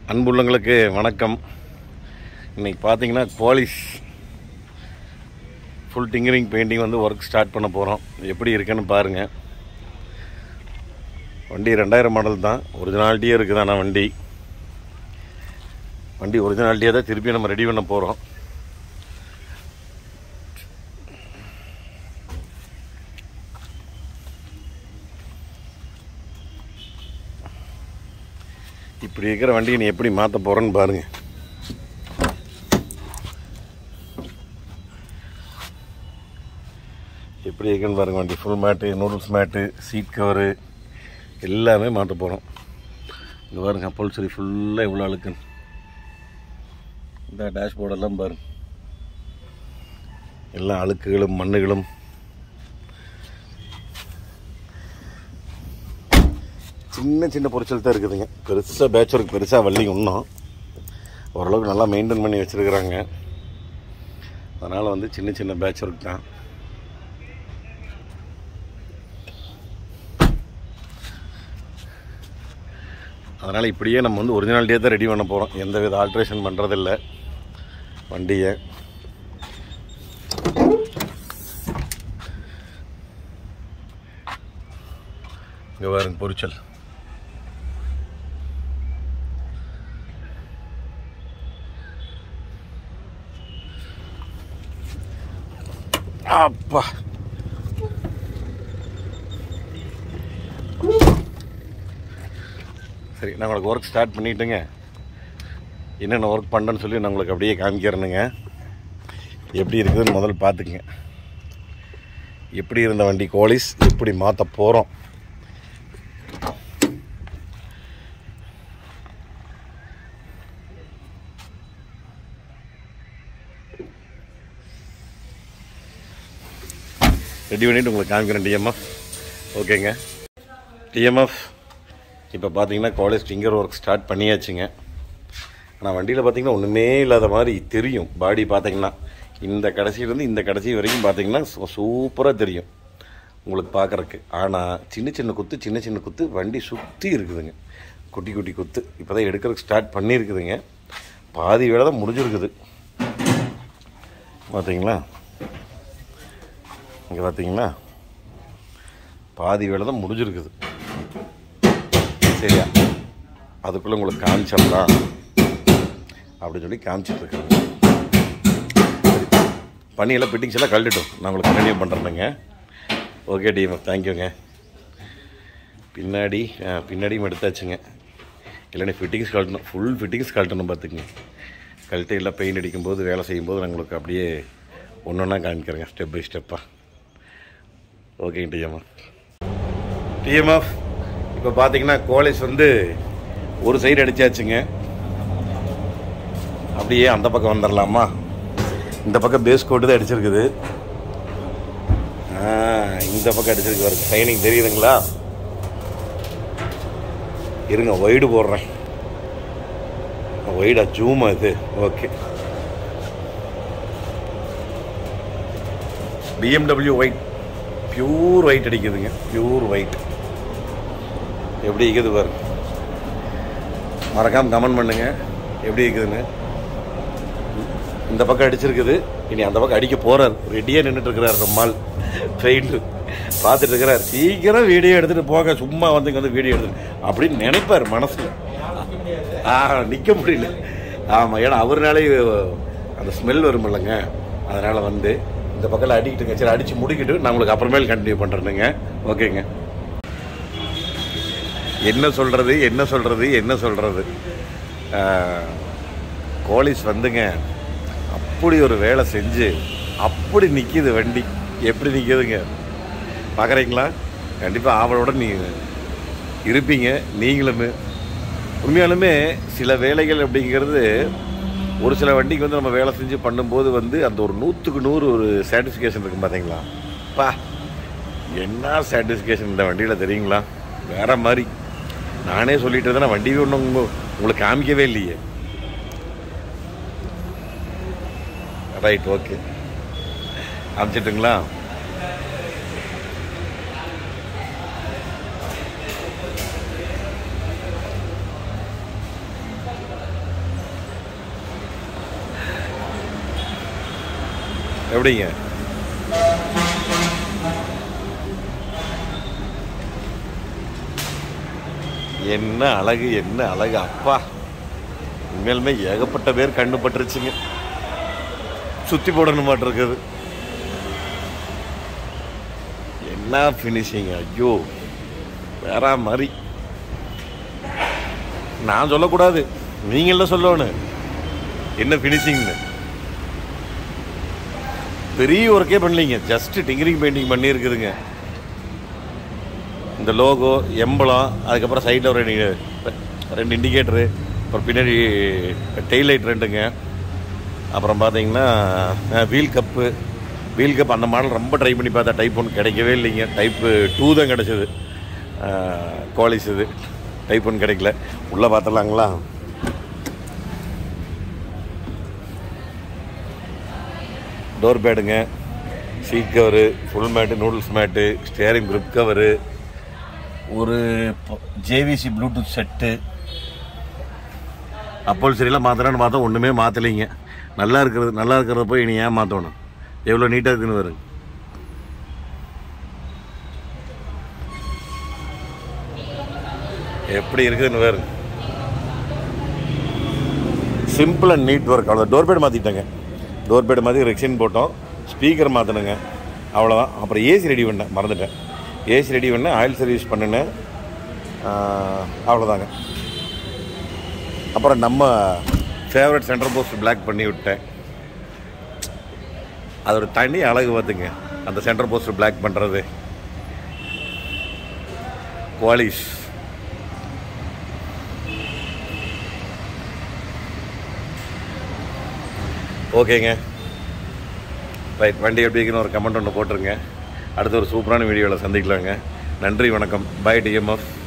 அன்புள்ளங்களுக்கு வணக்கம் இன்னைக்கு பார்த்தீங்கன்னா போலீஸ் ஃபுல் டிங்கரிங் பெயிண்டிங் வந்து ஒர்க் ஸ்டார்ட் பண்ண போகிறோம் எப்படி இருக்குன்னு பாருங்கள் வண்டி ரெண்டாயிரம் மாடல் தான் ஒரிஜினாலிட்டியே இருக்குது ஆனால் வண்டி வண்டி ஒரிஜினாலிட்டியாக தான் திருப்பி நம்ம ரெடி பண்ண போகிறோம் இப்படி இருக்கிற வண்டியை நீ எப்படி மாற்ற போகிறேன்னு பாருங்க எப்படி இருக்குன்னு பாருங்க வண்டி full mat noodles mat seat cover எல்லாமே மாற்ற போகிறோம் இங்கே பாருங்க அப்பல்சரி ஃபுல்லாக இவ்வளோ அழுக்குன்னு இந்த டேஷ்போர்டெல்லாம் பாருங்க எல்லா அழுக்குகளும் மண்ணுகளும் சின்ன சின்ன பொரிச்சல் தான் இருக்குதுங்க பெருசாக பேட்ச் ஒர்க் பெருசாக வள்ளிங்க இன்னும் ஓரளவுக்கு நல்லா மெயின்டைன் பண்ணி வச்சுருக்குறாங்க அதனால் வந்து சின்ன சின்ன பேட்ச் ஒர்க் தான் அதனால் இப்படியே நம்ம வந்து ஒரிஜினாலிட்டியே தான் ரெடி பண்ண போகிறோம் எந்த வித ஆல்ட்ரேஷன் பண்ணுறதில்ல வண்டியை இங்கே பாருங்க பொரிச்சல் அப்பா சரி நான் உங்களுக்கு ஒர்க் ஸ்டார்ட் பண்ணிட்டுங்க என்னென்ன ஒர்க் பண்ணுறேன்னு சொல்லி நான் உங்களுக்கு அப்படியே காமிக்கிறேனுங்க எப்படி இருக்குதுன்னு முதல்ல பார்த்துக்குங்க எப்படி இருந்த வண்டி கோலிஸ் எப்படி மாற்ற போகிறோம் ரெடி பண்ணிவிட்டு உங்களுக்கு காமிக்கிறேன் டிஎம்எஃப் ஓகேங்க டிஎம்எஃப் இப்போ பார்த்தீங்கன்னா காலேஜ் ஸ்டிங்கர் ஒர்க் ஸ்டார்ட் பண்ணியாச்சுங்க ஆனால் வண்டியில் பார்த்தீங்கன்னா ஒன்றுமே இல்லாத மாதிரி தெரியும் பாடி பார்த்தீங்கன்னா இந்த கடைசியிலேருந்து இந்த கடைசி வரைக்கும் பார்த்தீங்கன்னா சூப்பராக தெரியும் உங்களுக்கு பார்க்குறக்கு ஆனால் சின்ன சின்ன குத்து சின்ன சின்ன குத்து வண்டி சுற்றி இருக்குதுங்க குட்டி குட்டி குத்து இப்போ தான் எடுக்கிறதுக்கு ஸ்டார்ட் பண்ணியிருக்குதுங்க பாதி வேலை தான் முடிஞ்சிருக்குது பார்த்தீங்களா இங்கே பார்த்தீங்களா பாதி வேலை தான் முடிஞ்சிருக்குது சரியா அதுக்குள்ளே உங்களுக்கு காமிச்சிடலாம் அப்படின்னு சொல்லி காமிச்சிட்ருக்காங்க பணியெல்லாம் ஃபிட்டிங்ஸ் எல்லாம் கழட்டட்டும் நான் உங்களுக்கு கண்டினியூ பண்ணுறேனுங்க ஓகே டிஎம் தேங்க்யூங்க பின்னாடி ஆ, பின்னாடியும் எடுத்தாச்சுங்க இல்லைன்னா ஃபிட்டிங்ஸ் கழட்டணும் ஃபுல் ஃபிட்டிங்ஸ் கழட்டணும் பார்த்துக்குங்க கழட்டி எல்லாம் பெயிண்ட் அடிக்கும்போது வேலை செய்யும்போது நான் உங்களுக்கு அப்படியே ஒன்று ஒன்றா காமிக்கிறேங்க ஸ்டெப் பை ஸ்டெப்பாக ஓகேங்க டிஎம்எஃப் டிஎம்எஃப் இப்போ பார்த்தீங்கன்னா கோலேஜ் வந்து ஒரு சைடு அடிச்சாச்சுங்க அப்படியே அந்த பக்கம் வந்துடலாமா இந்த பக்கம் பேஸ் கோட்டு தான் அடிச்சிருக்குது ஆ, இந்த பக்கம் அடிச்சிருக்கு பாருங்க ஷைனிங் தெரியுதுங்களா இருங்க ஒய்டு போடுறேன் ஒய்டா ஜூமா இது okay BMW white pure white அடிக்குதுங்க பியூர் ஒயிட் எப்படி இருக்குது பாருங்க மறக்காம கமெண்ட் பண்ணுங்க எப்படி இருக்குதுன்னு இந்த பக்கம் அடிச்சிருக்குது இனி அந்த பக்கம் அடிக்க போறார் ரெடியாக நின்றுட்டு இருக்கிறார் நம்மால் பெயிண்ட் பார்த்துட்டு இருக்கிறார் சீக்கிரம் வீடியோ எடுத்துட்டு போக சும்மா வந்து இங்க வந்து வீடியோ எடுத்து அப்படின்னு நினைப்பார் மனசுல ஆ நிற்க முடியல ஆமாம் ஏன்னா அவர்னாலே அந்த ஸ்மெல் வரும் இல்லைங்க அதனால வந்து இந்த பக்கத்தில் அடிக்கிட்டுங்க சரி அடிச்சு முடிக்கிட்டு நான் உங்களுக்கு அப்புறமேல் கண்டினியூ பண்ணுறேனுங்க ஓகேங்க என்ன சொல்றது என்ன சொல்றது என்ன சொல்றது கோலிஸ் வந்துங்க அப்படி ஒரு வேலை செஞ்சு அப்படி நிற்கிது வண்டி எப்படி நிற்கிதுங்க பார்க்குறீங்களா கண்டிப்பாக ஆவலோட நீ இருப்பீங்க நீங்களுமே உண்மையாலுமே சில வேலைகள் அப்படிங்கிறது ஒரு சில வண்டிக்கு வந்து நம்ம வேலை செஞ்சு பண்ணும்போது வந்து அந்த ஒரு நூற்றுக்கு நூறு ஒரு சாட்டிஸ்ஃபிகேஷன் இருக்கும் பார்த்தீங்களா பா என்ன சாட்டிஸ்ஃபிகேஷன் இந்த வண்டியில் தெரியுங்களா வேற மாதிரி நானே சொல்லிட்டு இருந்தேன் வண்டியே ஒன்றும் உங்களுக்கு காமிக்கவே இல்லையே ரைட் ஓகே காமிச்சிட்டுங்களா எப்படிங்க என்ன அழகு என்ன அழகு அப்பா உண்மையிலுமே ஏகப்பட்ட பேர் கண்ணு பட்டுருச்சுங்க சுத்தி போடணும் மாட்டு இருக்குது என்ன ஃபினிஷிங் ஐயோ வேற மாதிரி நான் சொல்லக்கூடாது நீங்கள சொல்லணும் என்ன ஃபினிஷிங்னு பெரிய ஒர்க்கே பண்ணலீங்க ஜஸ்ட் டிங்கரிங் பெயிண்டிங் பண்ணியிருக்குதுங்க இந்த லோகோ எம்பளம் அதுக்கப்புறம் சைடில் ஒரு ரெண்டு ரெண்டு இண்டிகேட்டரு அப்புறம் பின்னாடி டெய்ல் லைட் ரெண்டுங்க அப்புறம் பார்த்தீங்கன்னா வீல் கப்பு வீல் கப் அந்த மாடல் ரொம்ப ட்ரை பண்ணி பார்த்தா டைப் ஒன்று கிடைக்கவே இல்லைங்க டைப்பு டூ தான் கிடச்சிது குவாலிஸ் இது டைப் ஒன்று கிடைக்கல உள்ளே பார்த்துலாங்களா டோர் பேடுங்க seat cover full mat noodles mat steering grip cover ஒரு ஜேவிசி ப்ளூடூத் செட்டு அப்போல் சரியெல்லாம் மாற்றலான்னு பார்த்தா ஒன்றுமே மாற்றலைங்க நல்லா இருக்கிறது நல்லா இருக்கிறத போய் இனி ஏன் மாற்றணும் எவ்வளோ நீட்டாக இருக்குன்னு வரு எப்படி இருக்குதுன்னு வேறு சிம்பிள் அண்ட் நீட் ஒர்க் அவ்வளோ டோர் பேட் மாற்றிட்டேங்க டோர் பேட் மாற்றி ரெக்ஷன் போட்டோம் ஸ்பீக்கர் மாற்றணுங்க அவ்வளோதான் அப்புறம் ஏசி ரெடி பண்ணேன் மறந்துட்டேன் ஏசி ரெடி பண்ணேன் ஆயில் சர்வீஸ் பண்ணினேன் அவ்வளோதாங்க அப்புறம் நம்ம ஃபேவரட் சென்டர் போஸ்ட் பிளாக் பண்ணி விட்டேன் அது ஒரு தனி அழகு பார்த்துங்க அந்த சென்டர் போஸ்ட் பிளாக் பண்ணுறது குவாலிஸ் ஓகேங்க ரைட் வண்டி எப்படி இருக்குன்னு ஒரு கமெண்ட் ஒன்று போட்டுருங்க அடுத்த ஒரு சூப்பரான வீடியோவில் சந்திக்கலாங்க நன்றி வணக்கம் பை டிஎம்எஃப்